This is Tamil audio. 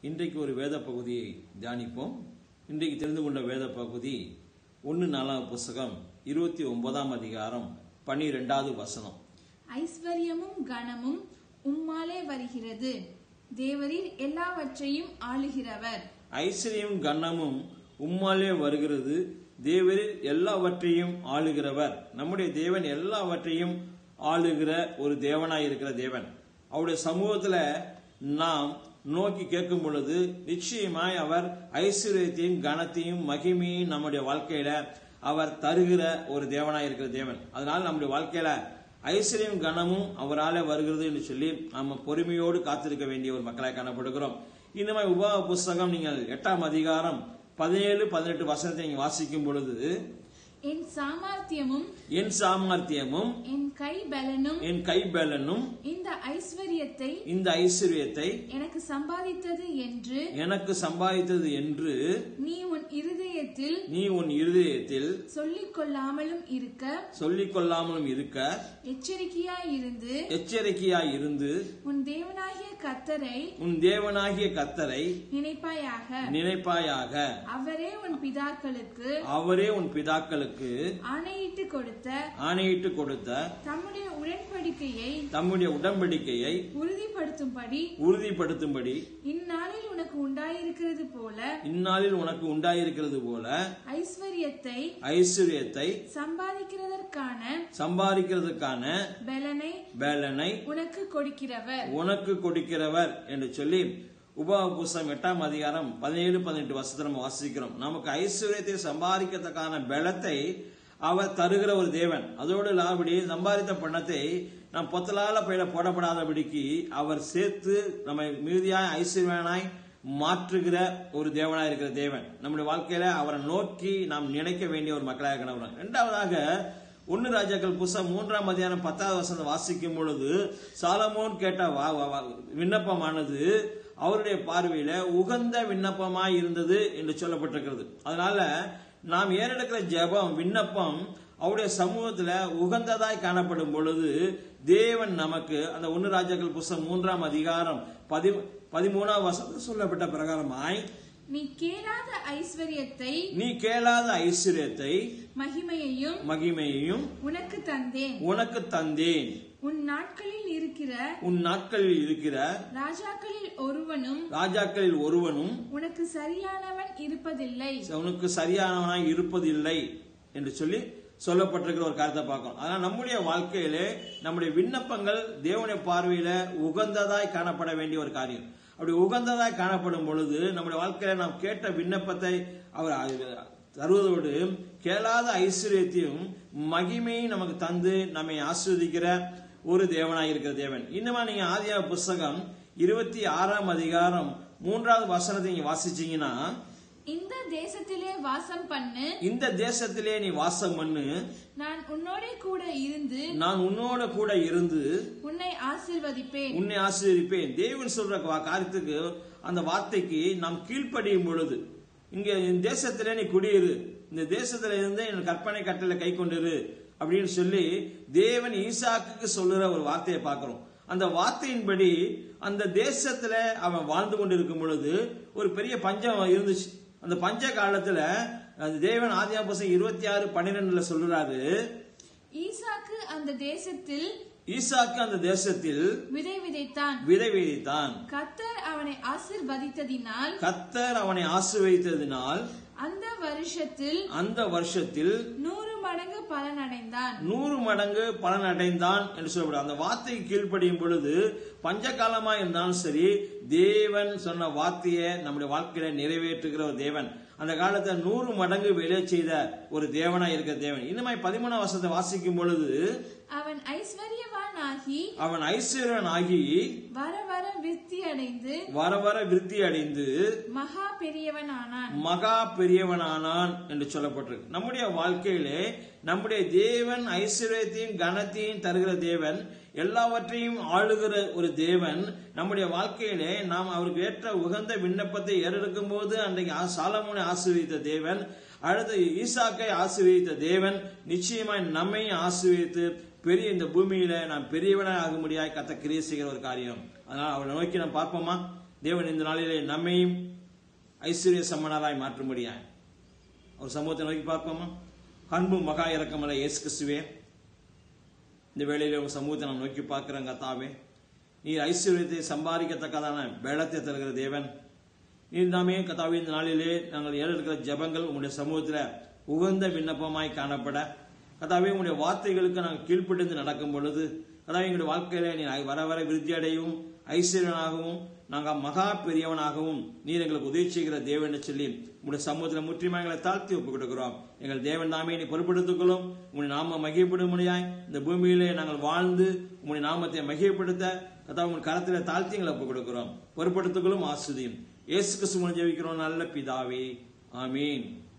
இன்றைக்கு ஒரு வேத பகுதியை தியானிப்போம் இன்றைக்கு தெரிந்து கொண்ட வேத பகுதி ஒன்று நாலாம் புஸ்தகம் இருபத்தி ஒன்பதாம் அதிகாரம் பனிரெண்டாவது வசனம் ஐஸ்வர்யமும் கனமும் உம்மாலே வருகிறது தேவரீர் எல்லாவற்றையும் ஆளுகிறவர் ஐஸ்வர்யம் கண்ணமும் உம்மாலே வருகிறது தேவரில் எல்லாவற்றையும் ஆளுகிறவர் நம்முடைய தேவன் எல்லாவற்றையும் ஆளுகிற ஒரு தேவனாய் இருக்கிற தேவன் அவருடைய சமூகத்துல நாம் நோக்கி கேட்கும் பொழுது நிச்சயமாய் அவர் ஐஸ்வர்யத்தையும் கனத்தையும் மகிமையும் நம்முடைய வாழ்க்கையில அவர் தருகிற ஒரு தேவனாய் இருக்கிற தேவன் அதனால நம்முடைய வாழ்க்கையில ஐஸ்வர்யம் கனமும் அவராலே வருகிறது என்று சொல்லி நம்ம பொறுமையோடு காத்திருக்க வேண்டிய ஒரு மக்களாய் காணப்படுகிறோம் இந்த மாதிரி உபா புஸ்தகம் நீங்கள் எட்டாம் அதிகாரம் பதினேழு பதினெட்டு வசனத்தை நீங்க வாசிக்கும் பொழுது என் சாமர்த்தியமும் என் சாமர்த்தியமும் என் கை பலனும் என் கைபலனும் இந்த ஐஸ்வர்யத்தை இந்த ஐஸ்வர்யத்தை எனக்கு சம்பாதித்தது என்று எனக்கு சம்பாதித்தது என்று நீ உன் இருதயத்தில் நீ உன் இருதயத்தில் சொல்லிக் கொள்ளாமலும் இருக்க சொல்லிக் கொள்ளாமலும் இருக்க எச்சரிக்கையாயிருந்து எச்சரிக்கையாய் இருந்து உன் தேவனாகிய கர்த்தரை உன் தேவனாகிய கத்தரை நினைப்பாயாக நினைப்பாயாக அவரே உன் பிதாக்களுக்கு அவரே உன் பிதாக்களுக்கு ஆணையிட்டு கொடுத்த ஆணையிட்டு கொடுத்த தம்முடைய உடன்படிக்கையை தம்முடைய உடன்படிக்கையை உறுதிப்படுத்தும்படி உறுதிப்படுத்தும்படி இந்நாளில் உனக்கு உண்டாயிருக்கிறது போல இந்நாளில் உனக்கு உண்டாயிருக்கிறது போல ஐஸ்வர்யத்தை ஐஸ்வர்யத்தை சம்பாதிக்கிறதற்கான சம்பாதிக்கிறதுக்கான பலனை வேலனை உனக்கு கொடுக்கிறவர் உனக்கு கொடுக்கிறவர் என்று சொல்லி உபபுஸ்தகம் எட்டாம் அதிகாரம் பதினேழு பதினெட்டு வருஷத்தை நம்ம வாசிக்கிறோம் நமக்கு ஐஸ்வர்யத்தை சம்பாதிக்கிறதுக்கான பலத்தை அவர் தருகிற ஒரு தேவன் அதோடு லாபடி சம்பாதித்த பணத்தை நம் பொத்தலால பயில போடப்படாதபடிக்கு அவர் சேர்த்து நம்மை மீதியாய் ஐஸ்வர்யனாய் மாற்றுகிற ஒரு தேவனாய் இருக்கிற தேவன் நம்முடைய வாழ்க்கையில அவரை நோக்கி நாம் நினைக்க வேண்டிய ஒரு மக்களாக கணவன் இரண்டாவதாக ஒன்னு ராஜாக்கள் புஸ்தகம் மூன்றாம் அதிகாரம் பத்தாவது வசனம் வாசிக்கும் பொழுது சாலமோன் கேட்ட வா- வா- வா- விண்ணப்பமானது அவருடைய பார்வையில உகந்த விண்ணப்பமாய் இருந்தது என்று சொல்லப்பட்டிருக்கிறது அதனால நாம் ஏறெடுக்கிற ஜெபம் விண்ணப்பம் அவருடைய சமூகத்துல உகந்ததாய் காணப்படும் பொழுது தேவன் நமக்கு அந்த ஒன்னு ராஜாக்கள் புஸ்தகம் மூன்றாம் அதிகாரம் பதி பதிமூணாம் வசனத்தில் சொல்லப்பட்ட பிரகாரமாய் நீ கேளாத ஐஸ்வர்யத்தை நீ கேளாத ஐஸ்வர்யத்தை மகிமையையும் மகிமையையும் உனக்கு தந்தேன் உனக்கு தந்தேன் உன் நாட்களில் இருக்கிற உன் நாட்களில் இருக்கிற ராஜாக்களில் ஒருவனும் ராஜாக்களில் ஒருவனும் உனக்கு சரியானவன் இருப்பதில்லை உனக்கு சரியானவனாய் இருப்பதில்லை என்று சொல்லி சொல்லப்பட்டிருக்கிற ஒரு கருத்தை பார்க்கணும் அதனால நம்முடைய வாழ்க்கையிலே நம்முடைய விண்ணப்பங்கள் தேவனுடைய பார்வையில உகந்ததாய் காணப்பட வேண்டிய ஒரு காரியம் அப்படி உகந்ததாய் காணப்படும் பொழுது நம்முடைய வாழ்க்கையில நாம் கேட்ட விண்ணப்பத்தை அவர் தருவதோடு கேளாத ஐஸ்வர்யத்தையும் மகிமையும் நமக்கு தந்து நம்மை ஆஸ்வதிக்கிற ஒரு தேவனாய் இருக்கிற தேவன் இன்னுமா நீங்க ஆதியா புஸ்தகம் இருபத்தி ஆறாம் அதிகாரம் மூன்றாவது வசனத்தை நீங்க வாசிச்சீங்கன்னா இந்த தேசத்திலே வாசம் பண்ணு இந்த தேசத்திலே நீ வாசம் பண்ணு நான் உன்னோட கூட இருந்து நான் உன்னோட கூட இருந்து உன்னை ஆசிர்வதிப்பேன் உன்னை ஆசீர்வதிப்பேன் தேவன் சொல்ற வா- காரியத்துக்கு அந்த வார்த்தைக்கு நாம் கீழ்ப்படியும் பொழுது இங்க இந்த தேசத்திலே நீ குடியிரு இந்த தேசத்துல இருந்து என் கற்பனை கட்டளை கை கொண்டிரு அப்படின்னு சொல்லி தேவன் ஈசாக்குக்கு சொல்லுற ஒரு வார்த்தையை பார்க்கிறோம் அந்த வார்த்தையின்படி அந்த தேசத்துல அவன் வாழ்ந்து கொண்டிருக்கும் பொழுது ஒரு பெரிய பஞ்சம் இருந்துச்சு அந்த பஞ்ச காலத்துல அந்த தேவன் ஆதியாபசம் இருபத்தி ஆறு பன்னிரெண்டுல சொல்றாரு ஈசாக்கு அந்த தேசத்தில் ஈசாக்கு அந்த தேசத்தில் விதை விதைத்தான் விதை விதைத்தான் கர்த்தர் அவனை ஆசிர்வதித்ததினால் கத்தர் அவனை ஆசிர்வதித்ததினால் அந்த வருஷத்தில் அந்த வருஷத்தில் நூறு மடங்கு பலனடைந்தான் நூறு மடங்கு பலன் அடைந்தான் என்று சொல்லப்படும் அந்த வார்த்தைக்கு கீழ்ப்படியும் பொழுது பஞ்சகாலமா இருந்தாலும் சரி தேவன் சொன்ன வார்த்தையை நம்முடைய வாழ்க்கையில நிறைவேற்றுகிற ஒரு தேவன் அந்த காலத்துல நூறு மடங்கு விளைய செய்த ஒரு தேவனா இருக்கிற தேவன் இந்த மாதிரி பதிமூணாம் வருஷத்தை வாசிக்கும் பொழுது அவன் ஐஸ்வர்யவான் ஆகி அவன் ஐஸ்வர்யன் ஆகி வர வர விருத்தி அடைந்து வர வர விருத்தி அடைந்து மகா பெரியவனானான் மகா பெரியவனானான் என்று சொல்லப்பட்டிருக்கு நம்முடைய வாழ்க்கையிலே நம்முடைய தேவன் ஐஸ்வர்யத்தையும் கனத்தையும் தருகிற தேவன் எல்லாவற்றையும் ஆளுகிற ஒரு தேவன் நம்முடைய வாழ்க்கையிலே நாம் அவருக்கு ஏற்ற உகந்த விண்ணப்பத்தை ஏறெடுக்கும் போது அன்றைக்கு ஆ- சாலமோனை ஆசீர்வதித்த தேவன் அடுத்து ஈசாக்கை ஆசீர்வதித்த தேவன் நிச்சயமாய் நம்மையும் ஆசீர்வதித்து பெரிய இந்த பூமியில நாம் பெரியவனாக ஆக முடியாய் கத்த கிரியை செய்கிற ஒரு காரியம் அதனால அவளை நோக்கி நாம் பார்ப்போமா தேவன் இந்த நாளிலே நம்மையும் ஐஸ்வர்ய சம்மனராய் மாற்றும்படியாய் ஒரு சமூகத்தை நோக்கி பார்ப்போமா அன்பு மகா இறக்கமல்ல இயேசு கிறிஸ்துவே இந்த வேளையிலே உங்க சமூகத்தை நாம் நோக்கி பார்க்கிறோம் கத்தாவே நீர் ஐஸ்வர்யத்தை சம்பாதிக்கத்தக்கதான வேளத்தை தருகிற தேவன் நீர் நாமே கத்தாவே இந்த நாளிலே நாங்கள் ஏறெடுக்கிற ஜெபங்கள் உங்களுடைய சமூகத்தில் உகந்த விண்ணப்பமாய் காணப்பட கதாவே உங்களுடைய வார்த்தைகளுக்கு நாங்கள் கீழ்ப்படிந்து நடக்கும் பொழுது கதாவே எங்களுடைய வாழ்க்கையில நீர் வர வர விருத்தி அடையவும் ஐஸ்வர்யனாகவும் நாங்கள் மகா பெரியவனாகவும் நீர் எங்களுக்கு உதவி செய்கிற தேவன் என்று சொல்லி உங்களுடைய சமூகத்தில் முற்றிலுமாக எங்களை தாழ்த்தி ஒப்புக் கொடுக்கிறோம் எங்கள் தேவன் நாமே நீ பொறுப்படுத்திக் உங்களுடைய நாம மகிழ்ப்படும் முடியாய் இந்த பூமியிலே நாங்கள் வாழ்ந்து உங்களுடைய நாமத்தை மகிழ்ப்படுத்த கதா உங்கள் கரத்திலே தாழ்த்தி எங்களை ஒப்புக் கொடுக்கிறோம் பொறுப்படுத்திக் கொள்ளும் ஆசுதியும் இயேசு கிறிஸ்து மூலம் ஜெபிக்கிறோம் நல்ல பிதாவே ஆமீன்